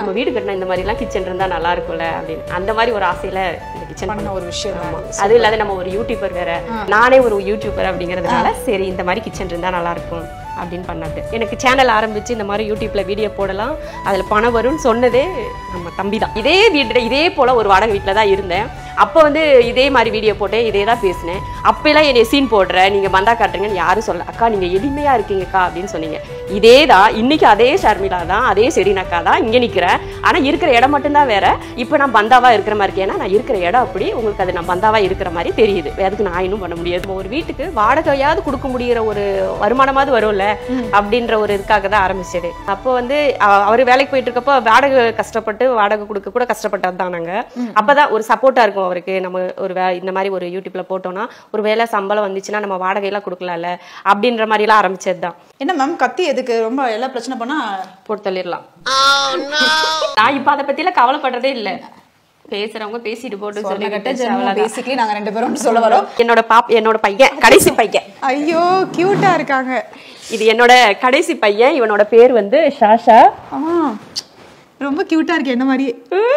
நம்ம வீடு கட்டினா இந்த மாதிரிலாம் கிச்சன் இருந்தா நல்லா இருக்கும்ல அப்படின்னு அந்த மாதிரி ஒரு ஆசையில இந்த கிச்சன் பண்ண ஒரு விஷயம் தான் அது. அது இல்லாத நம்ம ஒரு யூடியூபர் வேற நானே ஒரு யூடியூபர் அப்படிங்கிறதுனால சரி இந்த மாதிரி கிச்சன் இருந்தா நல்லா இருக்கும் அப்படின்னு பண்ணது எனக்கு சேனல் ஆரம்பிச்சு இந்த மாதிரி யூடியூப்ல வீடியோ போடலாம் அதுல பணம் வரும்னு சொன்னதே நம்ம தம்பி தான் இதே வீட்டில் இதே போல ஒரு வாடகை வீட்டில் தான் இருந்தேன் அப்போ வந்து இதே மாதிரி வீடியோ போட்டேன் இதே தான் பேசினேன் அப்பெல்லாம் என்னை சீன் போடுற நீங்க பந்தா காட்டுறீங்கன்னு யாரும் சொல்ல அக்கா நீங்க எளிமையா இருக்கீங்கக்கா அப்படின்னு சொன்னீங்க இதே தான் இன்னைக்கு அதே ஷர்மிளா தான் அதே செரீனக்கா தான் இங்க நிக்கிறேன் ஆனா இருக்கிற இடம் மட்டும்தான் வேற இப்போ நான் பந்தாவா இருக்கிற மாதிரி இருக்கேன் ஏன்னா நான் இருக்கிற இடம் அப்படி உங்களுக்கு அது நான் பந்தாவா இருக்கிற மாதிரி தெரியுது அதுக்கு நான் இன்னும் பண்ண முடியாது நம்ம ஒரு வீட்டுக்கு வாடகையாவது கொடுக்க முடியிற ஒரு வருமானமாவது வரும்ல அப்படின்ற ஒரு இதுக்காக தான் ஆரம்பிச்சது அப்போ வந்து அ- அவரு வேலைக்கு போயிட்டு இருக்கப்போ வாடகை கஷ்டப்பட்டு வாடகை கொடுக்க கூட கஷ்டப்பட்டது தான் நாங்க அப்பதான் ஒரு சப்போர்ட்டா இருக்கும் அவருக்கு நம்ம ஒரு வே இந்த மாதிரி ஒரு யூடியூப்ல போட்டோம்னா ஒரு வேலை சம்பளம் வந்துச்சுன்னா நம்ம வாடகையெல்லாம் கொடுக்கலாம்ல அப்படின்ற மாதிரி எல்லாம் ஆரம்பிச்சது தான் என்ன மேம் கத்தி எதுக்கு ரொம்ப எல்லா பிரச்சனை பண்ணா போட்டு தள்ளிடலாம் நான் இப்ப அதை பத்திலாம் கவலைப்படுறதே இல்ல பேசுறவங்க பேசிட்டு போட்டு சொல்லி கட்ட ஜென்மம் பேசிக்கலி நாங்க ரெண்டு பேரும் சொல்ல வரோம் என்னோட பாப் என்னோட பையன் கடைசி பையன் ஐயோ கியூட்டா இருக்காங்க இது என்னோட கடைசி பையன் இவனோட பேர் வந்து ஷாஷா ஆ ரொம்ப கியூட்டா இருக்கு என்ன மாதிரியே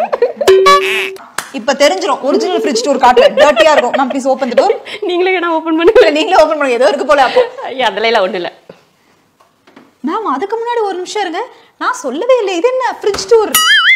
இப்ப தெரிஞ்சிரும் ஒரிஜினல் ஃப்ரிட்ஜ் டூர் காட்டு டர்ட்டியா இருக்கும் ma'am please open the door நீங்களே நான் ஓபன் பண்ணுங்க நீங்களே ஓபன் பண்ணுங்க ஏதோ இருக்கு போல அப்போ ஐயா அதெல்லாம் எல்லாம் ஒண்ணு இல்ல மேம் அதுக்கு முன்னாடி ஒரு நிமிஷம் இருங்க நான் சொல்லவே இல்லை இது என்ன ஃப்ரிட்ஜ் டூர்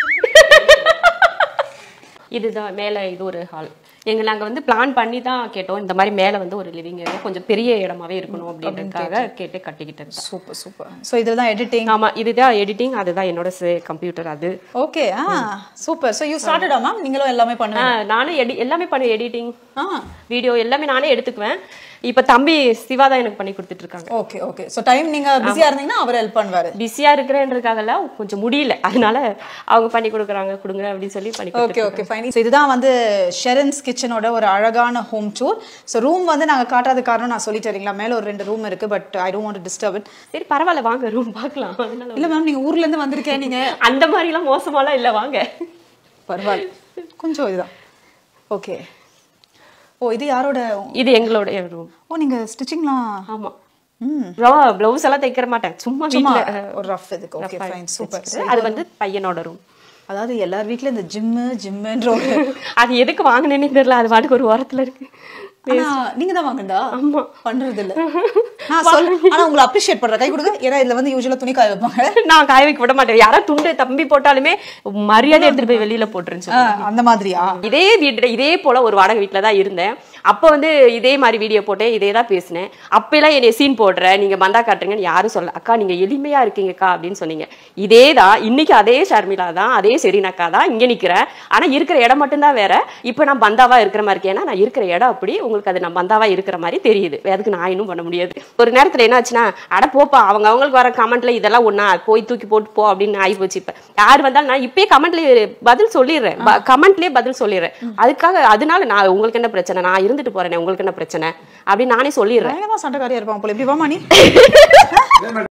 இதுதான் மேல இது ஒரு ஹால் எங்க நாங்க வந்து பிளான் பண்ணி தான் கேட்டோம் இந்த மாதிரி மேல வந்து ஒரு லிவிங் ஏரியா கொஞ்சம் பெரிய இடமாவே இருக்கணும் அப்படின்றதுக்காக கேட்டு கட்டிக்கிட்டு இருக்கேன் சூப்பர் சூப்பர் ஸோ இதில் தான் எடிட்டிங் ஆமா இதுதான் எடிட்டிங் அதுதான் என்னோட கம்ப்யூட்டர் அது ஓகே ஆ சூப்பர் ஸோ யூ ஸ்டார்டடா மேம் நீங்களும் எல்லாமே ஆ, பண்ணுங்க நானும் எடி எல்லாமே பண்ணுவேன் எடிட்டிங் ஆ வீடியோ எல்லாமே நானே எடுத்துக்குவேன் இப்ப தம்பி சிவா தான் எனக்கு பண்ணி கொடுத்துட்டு இருக்காங்க ஓகே ஓகே ஸோ டைம் நீங்க பிஸியா இருந்தீங்கன்னா அவர் ஹெல்ப் பண்ணுவாரு பிஸியா இருக்கிறேன்றதுக்காகலாம் கொஞ்சம் முடியல அதனால அவங்க பண்ணி கொடுக்குறாங்க கொடுங்க அப்படின்னு சொல்லி பண்ணி ஓகே ஓகே ஃபைன் ஸோ இதுதான் வந்து ஷெரன்ஸ் கிச்சனோட ஒரு அழகான ஹோம் டூர் ஸோ ரூம் வந்து நாங்கள் காட்டாத காரணம் நான் சொல்லிட்டு வரீங்களா மேலே ஒரு ரெண்டு ரூம் இருக்கு but I don't want disturb it சரி பரவாயில்ல வாங்க ரூம் பார்க்கலாம் அதனால இல்லை மேம் நீங்கள் ஊர்ல இருந்து வந்திருக்கேன் நீங்க அந்த மாதிரிலாம் மோசமாலாம் இல்ல வாங்க பரவாயில்ல கொஞ்சம் இதுதான் ஓகே ஓ இது யாரோட இது எங்களுடைய ரூம் ஓ நீங்க ஸ்டிச்சிங்லாம் ஆமா ம் ப்ளவுஸ் எல்லாம் தைக்கிற மாட்டேன் சும்மா சும்மா வீட்ல ஒரு ரஃப் இதுக்கு ஓகே ஃபைன் சூப்பர் அது வந்து பையனோட ரூம் அதாவது எல்லார் வீட்ல இந்த ஜிம்மு ஜிம்முன்ற ஒரு அது எதுக்கு வாங்கினேன்னு தெரியல அது பாட்டுக்கு ஒரு ஓரத்துல இருக்கு ஆனா நீங்க தான் வாங்கண்டா ஆமா. பண்றது இல்ல நான் சொல்ல ஆனா உங்களை அப்ரிஷியேட் பண்றேன் கை கொடுங்க ஏன்னா இதுல வந்து யூஸ்வலா துணி காய வைப்பாங்க நான் காய வைக்க விட மாட்டேன் யாராவது துண்டு தம்பி போட்டாலுமே மரியாதை எடுத்துட்டு போய் வெளியில போட்டுருன்னு ஆ, அந்த மாதிரியா இதே வீட்டுல இதே போல ஒரு வாடகை வீட்டில் தான் இருந்தேன் அப்போ வந்து இதே மாதிரி வீடியோ போட்டேன் இதே தான் பேசினேன் அப்பெல்லாம் என்னை சீன் போடுற நீங்க பந்தா காட்டுறீங்கன்னு யாரும் சொல்ல அக்கா நீங்க எளிமையா இருக்கீங்கக்கா அப்படின்னு சொன்னீங்க இதே தான் இன்னைக்கு அதே ஷர்மிளா தான் அதே செரீனக்கா தான் இங்க நிக்கிறேன் ஆனா இருக்கிற இடம் மட்டும்தான் வேற இப்போ நான் பந்தாவா இருக்கிற மாதிரி இருக்கேன் ஏன்னா நான் இருக்கிற இடம் அப்படி உங்களுக்கு அது நான் பந்தாவா இருக்கிற மாதிரி தெரியுது அதுக்கு நான் இன்னும் பண்ண முடியாது ஒரு நேரத்துல என்னாச்சுன்னா அட போப்பா அவங்க அவங்களுக்கு வர கமெண்ட்ல இதெல்லாம் ஒண்ணா போய் தூக்கி போட்டு போ அப்படின்னு ஆகி போச்சு இப்ப யார் வந்தாலும் நான் இப்பயே கமெண்ட்ல பதில் சொல்லிடுறேன் கமெண்ட்லயே பதில் சொல்லிடுறேன் அதுக்காக அதனால நான் உங்களுக்கு என்ன பிரச்சனை நான் இருந்துட்டு போறேனே உங்களுக்கு என்ன பிரச்சனை அப்படின்னு நானே சொல்லிடுறேன் பயங்கரமா சண்டைக்காரியா இருப்பான் போல இப்படி வாமா நீ